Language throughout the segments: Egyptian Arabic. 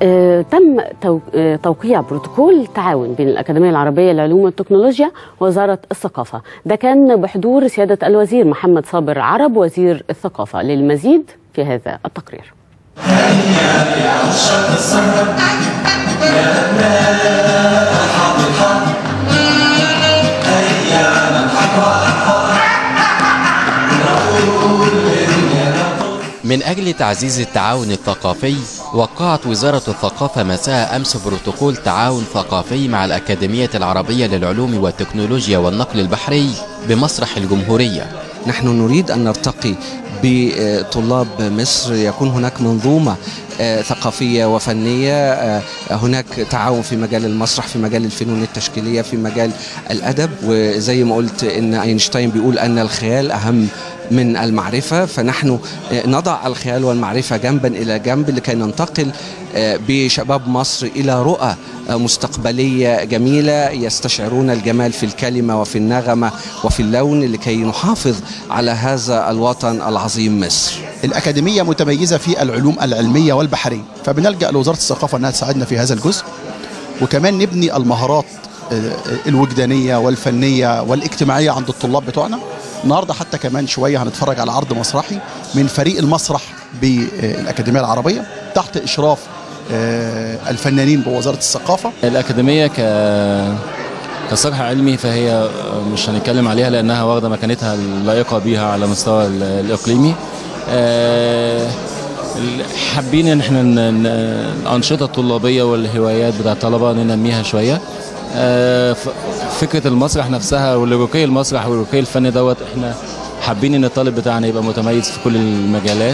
آه، تم تو- آه، توقيع بروتوكول تعاون بين الأكاديمية العربية للعلوم والتكنولوجيا ووزارة الثقافة ده كان بحضور سيادة الوزير محمد صابر عرب وزير الثقافة للمزيد في هذا التقرير من أجل تعزيز التعاون الثقافي وقعت وزارة الثقافة مساء أمس بروتوكول تعاون ثقافي مع الأكاديمية العربية للعلوم والتكنولوجيا والنقل البحري بمسرح الجمهورية نحن نريد أن نرتقي بطلاب مصر يكون هناك منظومة آه، ثقافية وفنية آه، هناك تعاون في مجال المسرح في مجال الفنون التشكيلية في مجال الأدب وزي ما قلت إن أينشتاين بيقول أن الخيال أهم من المعرفة فنحن آه، نضع الخيال والمعرفة جنبا إلى جنب لكي ننتقل آه، بشباب مصر إلى رؤى آه، مستقبلية جميلة يستشعرون الجمال في الكلمة وفي النغمة وفي اللون لكي نحافظ على هذا الوطن العظيم مصر الأكاديمية متميزة في العلوم العلمية والبحرية فبنلجأ لوزارة الثقافة أنها تساعدنا في هذا الجزء وكمان نبني المهارات آه، الوجدانية والفنية والاجتماعية عند الطلاب بتوعنا النهاردة حتى كمان شوية هنتفرج على عرض مسرحي من فريق المسرح بالأكاديمية العربية تحت إشراف آه، الفنانين بوزارة الثقافة الأكاديمية ك كصرح علمي فهي مش هنتكلم عليها لأنها واخدة مكانتها اللائقة بيها على مستوى ال- الإقليمي آه، ال- حابين ان احنا ن- ن- الأنشطة الطلابية والهوايات بتاع الطلبة ننميها شوية آه، ف- فكرة المسرح نفسها والرقي المسرح والرقي الفني دوت احنا حابين ان الطالب بتاعنا يبقى متميز في كل المجالات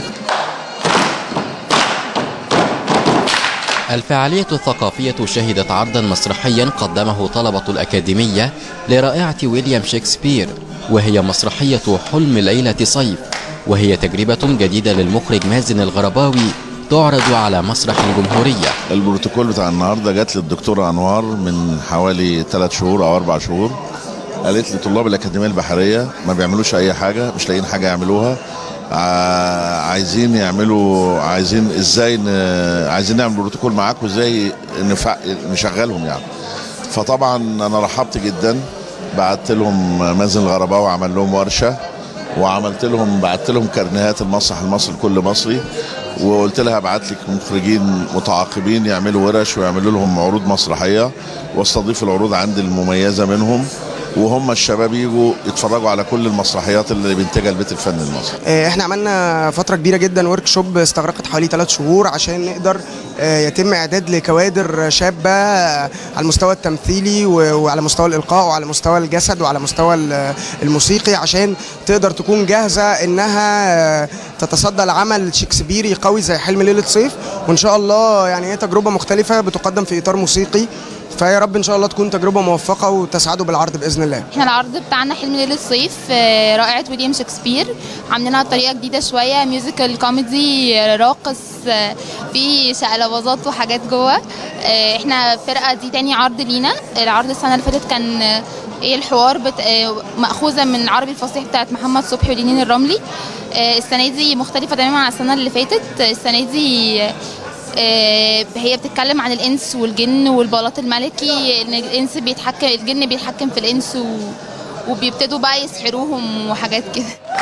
الفعالية الثقافية شهدت عرضا مسرحيا قدمه طلبة الأكاديمية لرائعة ويليام شكسبير وهي مسرحية حلم ليلة صيف وهي تجربة جديدة للمخرج مازن الغرباوي تعرض على مسرح الجمهورية البروتوكول بتاع النهارده جات للدكتوره انوار من حوالي ثلاث شهور او اربع شهور قالت لي طلاب الاكاديميه البحريه ما بيعملوش اي حاجه مش لاقيين حاجه يعملوها ع- عايزين يعملوا عايزين ازاي ن- عايزين نعمل بروتوكول معاكم ازاي نفع- نشغلهم يعني فطبعا انا رحبت جدا بعت لهم مازن الغرباوي عمل لهم ورشه وعملت لهم بعت لهم كارنيهات المسرح المصري لكل مصري وقلت لها ابعت لك مخرجين متعاقبين يعملوا ورش ويعملوا لهم عروض مسرحيه واستضيف العروض عندي المميزه منهم وهم الشباب يجوا يتفرجوا على كل المسرحيات اللي بينتجها البيت الفني المصري آه، احنا عملنا فتره كبيره جدا ورك شوب استغرقت حوالي ثلاث شهور عشان نقدر آه، يتم اعداد لكوادر شابه آه، على المستوى التمثيلي و- وعلى مستوى الالقاء وعلى مستوى الجسد وعلى مستوى ال- الموسيقي عشان تقدر تكون جاهزه انها آه، تتصدى لعمل شكسبيري قوي زي حلم ليله صيف وان شاء الله يعني هي تجربه مختلفه بتقدم في اطار موسيقي فيا رب ان شاء الله تكون تجربه موفقه وتسعدوا بالعرض باذن الله احنا العرض بتاعنا حلم ليلة الصيف آه، رائعة ويليام شكسبير عاملينها بطريقة جديدة شوية ميوزيكال كوميدي آه، راقص آه، في شقلباظات وحاجات جوه آه، احنا الفرقة دي تاني عرض لينا العرض السنة اللي فاتت كان آه، ايه الحوار بت... آه، مأخوذة من العربي الفصيح بتاعت محمد صبحي ولينين الرملي آه، السنة دي مختلفة تماما عن السنة اللي فاتت آه، السنة دي آه، آه، هي بتتكلم عن الانس والجن والبلاط الملكي ان الانس بيتحكم الجن بيتحكم في الانس و... وبيبتدوا بقى يسحروهم وحاجات كده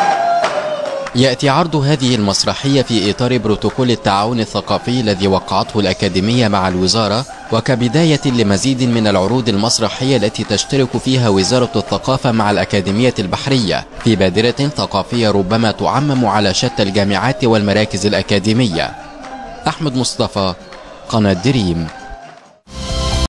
يأتي عرض هذه المسرحية في إطار بروتوكول التعاون الثقافي الذي وقعته الأكاديمية مع الوزارة وكبداية لمزيد من العروض المسرحية التي تشترك فيها وزارة الثقافة مع الأكاديمية البحرية في بادرة ثقافية ربما تعمم على شتى الجامعات والمراكز الأكاديمية أحمد مصطفى قناة دريم